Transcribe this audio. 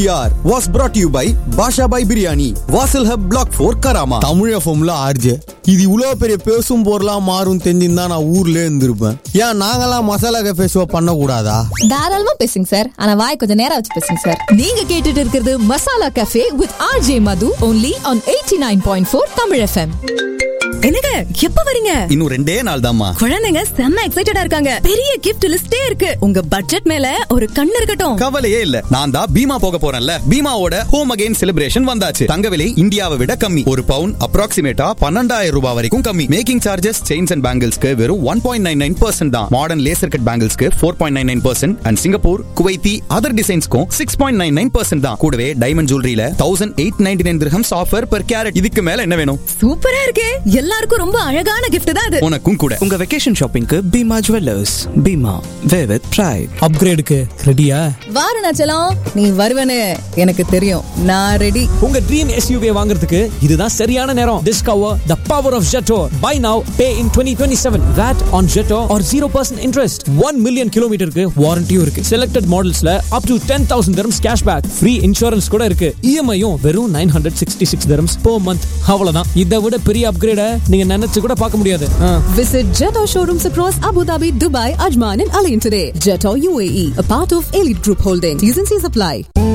R was brought you by Basha Bhai Biryani Vasal hub block four Karama Tamil எஃப்எம்ல RJ இது இவ்வளோ பெரிய பேசும் பொருளா மாறும் தெரிஞ்சிருந்தா நான் ஊர்ல இருந்திருப்பேன் ஏன் நாங்களாம் மசாலா கஃபே ஷோ பண்ணக்கூடாதா தாராளமா பேசுங்க சார் ஆனா வாய் கொஞ்சம் நேரம் வச்சு பேசுங்க சார் நீங்க கேட்டுட்டு இருக்கிறது masala cafe with RJ Madhu only on 89.4 nine point four Tamil FM என்னங்க எப்ப வரீங்க இன்னும் ரெண்டே நாள் தாம்மா குழந்தைங்க செம்ம எக்ஸைட்டடா இருக்காங்க பெரிய கிஃப்ட் லிஸ்டே இருக்கு உங்க பட்ஜெட் மேல ஒரு கண் இருக்கட்டும் கவலையே இல்ல நான் தான் பீமா போக போறேன்ல பீமாவோட ஹோம் அகைன் செலிப்ரேஷன் வந்தாச்சு தங்க விலை இந்தியாவை விட கம்மி ஒரு பவுன் அப்ராக்சிமேட்டா பன்னெண்டாயிரம் ரூபாய் வரைக்கும் கம்மி மேக்கிங் சார்ஜஸ் செயின்ஸ் அண்ட் பேங்கிள்ஸ்க்கு வெறும் one point nine nine percent தான் மாடர்ன் லேசர் கட் பேங்கிள்ஸ்க்கு four point nine nine percent and Singapore Kuwaiti other டிசைன்ஸ்க்கும் six point nine nine percent தான் கூடவே டைமண்ட் ஜுவல்லரியில thousand eight ninety nine dirhams offer per carat இதுக்கு மேல என்ன வேணும் சூப்பரா இருக்கே எல்லாருக்கும் ரொம்ப அழகான கிஃப்ட் தான் இது உனக்கும் கூட உங்க வெக்கேஷன் ஷாப்பிங்க்கு Bhima jewellers Bhima way with pride அப்கிரேடுக்கு ரெடியா வாரணாச்சலம் நீ வருவனு எனக்கு தெரியும் நான் ரெடி உங்க ட்ரீம் எஸ்யூவி வாங்குறதுக்கு இதுதான் சரியான நேரம் discover the power of Jetour buy now pay in 2027 what on Jetour are 0% interest 1 million கிலோமீட்டருக்கு வாரண்டியும் இருக்கு செலக்டட் மாடல்ஸ்ல up to 10000 dirhams cashback free insurance கூட இருக்கு இஎம்ஐயும் வெறும் 966 dirhams per month அவ்வளவுதான் இதை விட பெரிய அப்கிரேட நீங்க நினைச்சு கூட பார்க்க முடியாது ஆ. Visit Jetto showrooms across Abu Dhabi, Dubai, Ajman, and Alain today. Jetto UAE, a part of Elite Group Holding. T's and C's apply.